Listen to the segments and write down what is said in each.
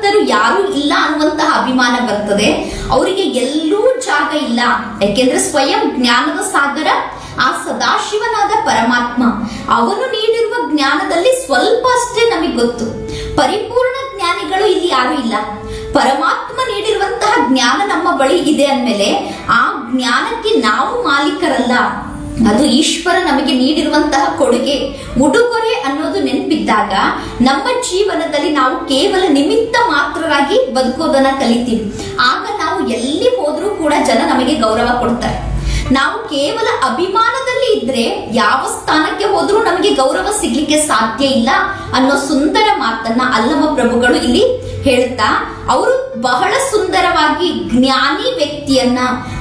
ಭಕ್ತರು ಯಾರು ಇಲ್ಲ ಅನ್ನುವಂತಹ ಅಭಿಮಾನ ಬರ್ತದೆ ಅವರಿಗೆ ಎಲ್ಲೂ ಜಾಗ ಇಲ್ಲ ಯಾಕೆಂದ್ರೆ ಸ್ವಯಂ ಜ್ಞಾನದ ಸಾಗರ ಆ ಸದಾಶಿವನಾದ ಪರಮಾತ್ಮ ಅವನು ನೀಡಿರುವ ಜ್ಞಾನದಲ್ಲಿ ಸ್ವಲ್ಪ ಅಷ್ಟೇ ನಮಗೆ ಗೊತ್ತು ಪರಿಪೂರ್ಣ ಜ್ಞಾನಿಗಳು ಇಲ್ಲಿ ಯಾರು ಇಲ್ಲ ಪರಮಾತ್ಮ ನೀಡಿರುವಂತಹ ಜ್ಞಾನ ನಮ್ಮ ಬಳಿ ಇದೆ ಅಂದ್ಮೇಲೆ ಆ ಜ್ಞಾನಕ್ಕೆ ನಾವು ಮಾಲೀಕರಲ್ಲ ಅದು ಈಶ್ವರ ನಮಗೆ ನೀಡಿರುವಂತಹ ಕೊಡುಗೆ ಉಡುಗೊರೆ ಅನ್ನೋದು ನೆನಪಿದ್ದಾಗ ನಮ್ಮ ಜೀವನದಲ್ಲಿ ನಾವು ಕೇವಲ ನಿಮಿತ್ತ ಮಾತ್ರರಾಗಿ ಬದುಕೋದನ್ನ ಕಲಿತೀವಿ ಆಗ ನಾವು ಎಲ್ಲಿ ಹೋದ್ರೂ ಕೂಡ ಜನ ನಮಗೆ ಗೌರವ ಕೊಡ್ತಾರೆ ನಾವು ಕೇವಲ ಅಭಿಮಾನದಲ್ಲಿ ಇದ್ರೆ ಯಾವ ಸ್ಥಾನಕ್ಕೆ ಹೋದ್ರೂ ನಮಗೆ ಗೌರವ ಸಿಗ್ಲಿಕ್ಕೆ ಸಾಧ್ಯ ಇಲ್ಲ ಅನ್ನೋ ಸುಂದರ ಮಾತನ್ನ ಅಲ್ಲಮ ಪ್ರಭುಗಳು ಇಲ್ಲಿ ಹೇಳ್ತಾ ಅವರು ಬಹಳ ಸುಂದರವಾಗಿ ಜ್ಞಾನಿ ವ್ಯಕ್ತಿಯನ್ನ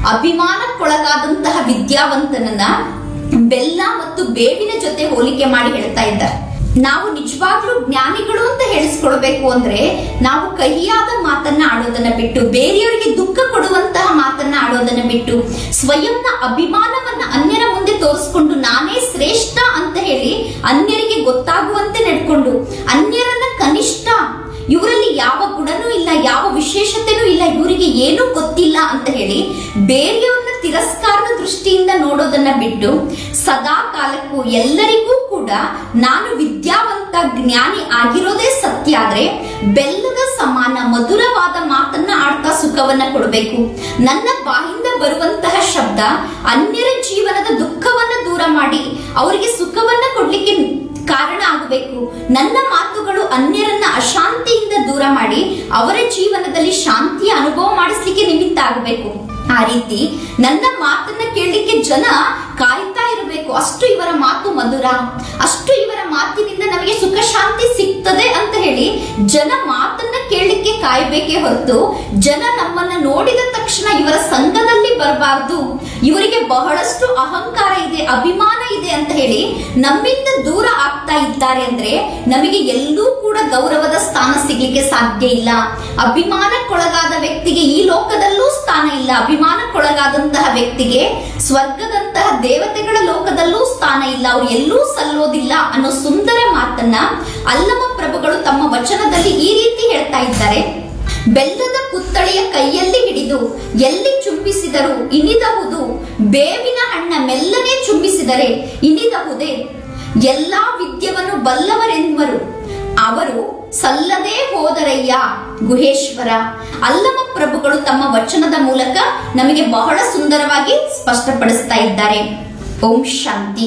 ಅಭಿಮಾನಕ್ಕೊಳಗಾದಂತಹ ವಿದ್ಯಾವಂತನನ್ನ ಬೆಲ್ಲ ಮತ್ತು ಬೇವಿನ ಜೊತೆ ಹೋಲಿಕೆ ಮಾಡಿ ಹೇಳ್ತಾ ಇದ್ದಾರೆ ನಾವು ನಿಜವಾಗ್ಲೂ ಜ್ಞಾನಿಗಳು ಅಂತ ಹೇಳಿಸ್ಕೊಳ್ಬೇಕು ಅಂದ್ರೆ ನಾವು ಕಹಿಯಾದ ಮಾತನ್ನ ಆಡೋದನ್ನ ಬಿಟ್ಟು ಬೇರೆಯವರಿಗೆ ದುಃಖ ಕೊಡುವಂತಹ ಮಾತನ್ನ ಆಡೋದನ್ನ ಬಿಟ್ಟು ಸ್ವಯಂನ ಅಭಿಮಾನವನ್ನ ಅನ್ಯರ ಮುಂದೆ ತೋರಿಸ್ಕೊಂಡು ನಾನೇ ಶ್ರೇಷ್ಠ ಅಂತ ಹೇಳಿ ಅನ್ಯರಿಗೆ ಗೊತ್ತಾಗುವಂತೆ ನಡ್ಕೊಂಡು ಅನ್ಯರನ್ನ ಕನಿಷ್ಠ ಇವರಲ್ಲಿ ಯಾವ ಗುಣನೂ ಇಲ್ಲ ಯಾವ ವಿಶೇಷತೆನೂ ಇಲ್ಲ ಇವರಿಗೆ ಏನೂ ಗೊತ್ತಿಲ್ಲ ಅಂತ ಹೇಳಿ ಬೇರೆಯವ್ರನ್ನ ತಿರಸ್ಕಾರದ ದೃಷ್ಟಿಯಿಂದ ನೋಡೋದನ್ನ ಬಿಟ್ಟು ಸದಾ ಕಾಲಕ್ಕೂ ಎಲ್ಲರಿಗೂ ಕೂಡ ನಾನು ವಿದ್ಯಾವಂತ ಜ್ಞಾನಿ ಆಗಿರೋದೇ ಸತ್ಯ ಆದ್ರೆ ಬೆಲ್ಲದ ಸಮಾನ ಮಧುರವಾದ ಮಾತನ್ನ ಆಡ್ತಾ ಸುಖವನ್ನ ಕೊಡಬೇಕು ನನ್ನ ಬಾಯಿಂದ ಬರುವಂತಹ ಶಬ್ದ ಅನ್ಯರ ಜೀವನದ ದುಃಖವನ್ನ ದೂರ ಮಾಡಿ ಅವರಿಗೆ ಸುಖವನ್ನ ಕೊಡ್ಲಿಕ್ಕೆ ಕಾರಣ ಆಗಬೇಕು ನನ್ನ ಮಾತುಗಳು ಅನ್ಯರನ್ನ ಅಶಾಂತಿಯಿಂದ ದೂರ ಮಾಡಿ ಅವರ ಜೀವನದಲ್ಲಿ ಶಾಂತಿಯ ಅನುಭವ ಮಾಡಿಸ್ಲಿಕ್ಕೆ ನಿಮಿತ್ತ ಆಗಬೇಕು ಆ ರೀತಿ ನನ್ನ ಮಾತನ್ನ ಕೇಳಲಿಕ್ಕೆ ಜನ ಕಾಯ್ತಾ ಇರಬೇಕು ಅಷ್ಟು ಇವರ ಮಾತು ಮಧುರ ಅಷ್ಟು ಇವರ ಮಾತಿನಿಂದ ನಮಗೆ ಸುಖ ಶಾಂತಿ ಸಿಗ್ತದೆ ಅಂತ ಹೇಳಿ ಜನ ಮಾತನ್ನ ಕೇಳಲಿಕ್ಕೆ ಕಾಯ್ಬೇಕೇ ಹೊರತು ಜನ ನಮ್ಮನ್ನ ನೋಡಿದ ತಕ್ಷಣ ಇವರ ಸಂಘದಲ್ಲಿ ಬರಬಾರ್ದು ಇವರಿಗೆ ಬಹಳಷ್ಟು ಅಹಂಕಾರ ಇದೆ ಅಭಿಮಾನ ಇದೆ ಅಂತ ಹೇಳಿ ನಮ್ಮಿಂದ ದೂರ ಆಗ್ತಾ ಇದ್ದಾರೆ ಅಂದ್ರೆ ನಮಗೆ ಎಲ್ಲೂ ಕೂಡ ಗೌರವದ ಸ್ಥಾನ ಸಿಗ್ಲಿಕ್ಕೆ ಸಾಧ್ಯ ಇಲ್ಲ ಅಭಿಮಾನಕ್ಕೊಳಗಾದ ವ್ಯಕ್ತಿಗೆ ಈ ಲೋಕದಲ್ಲೂ ಸ್ಥಾನ ಇಲ್ಲ ಅಭಿಮಾನಕ್ಕೊಳಗಾದಂತಹ ವ್ಯಕ್ತಿಗೆ ಸ್ವರ್ಗದಂತಹ ದೇವತೆಗಳ ಲೋಕದಲ್ಲೂ ಸ್ಥಾನ ಇಲ್ಲ ಅವ್ರು ಎಲ್ಲೂ ಸಲ್ಲೋದಿಲ್ಲ ಅನ್ನೋ ಸುಂದರ ಮಾತನ್ನ ಅಲ್ಲಮ ಪ್ರಭುಗಳು ತಮ್ಮ ವಚನದಲ್ಲಿ ಈ ರೀತಿ ಹೇಳ್ತಾ ಇದ್ದಾರೆ ಬೆಲ್ಲದ ಪುತ್ತಳೆಯ ಕೈಯಲ್ಲಿ ಹಿಡಿದು ಎಲ್ಲಿ ಚುಂಬಿಸಿದರು ಇನಿದಹುದು ಬೇವಿನ ಹಣ್ಣ ಮೆಲ್ಲನೆ ಚುಂಬಿಸಿದರೆ ಇನಿದಹುದೇ ಎಲ್ಲಾ ವಿದ್ಯವನ್ನು ಬಲ್ಲವರೆನ್ನುವರು ಅವರು ಸಲ್ಲದೆ ಹೋದರಯ್ಯ ಗುಹೇಶ್ವರ ಅಲ್ಲಮ ಪ್ರಭುಗಳು ತಮ್ಮ ವಚನದ ಮೂಲಕ ನಮಗೆ ಬಹಳ ಸುಂದರವಾಗಿ ಸ್ಪಷ್ಟಪಡಿಸ್ತಾ ಇದ್ದಾರೆ ಓಂ ಶಾಂತಿ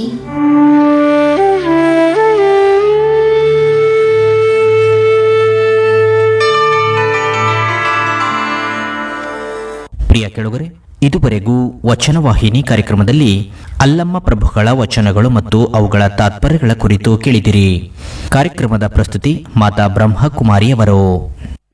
ಪ್ರಿಯ ಕೆಳಗರೆ ಇದುವರೆಗೂ ವಚನವಾಹಿನಿ ಕಾರ್ಯಕ್ರಮದಲ್ಲಿ ಅಲ್ಲಮ್ಮ ಪ್ರಭುಗಳ ವಚನಗಳು ಮತ್ತು ಅವುಗಳ ತಾತ್ಪರ್ಯಗಳ ಕುರಿತು ಕೇಳಿದಿರಿ ಕಾರ್ಯಕ್ರಮದ ಪ್ರಸ್ತುತಿ ಮಾತಾ ಬ್ರಹ್ಮಕುಮಾರಿಯವರು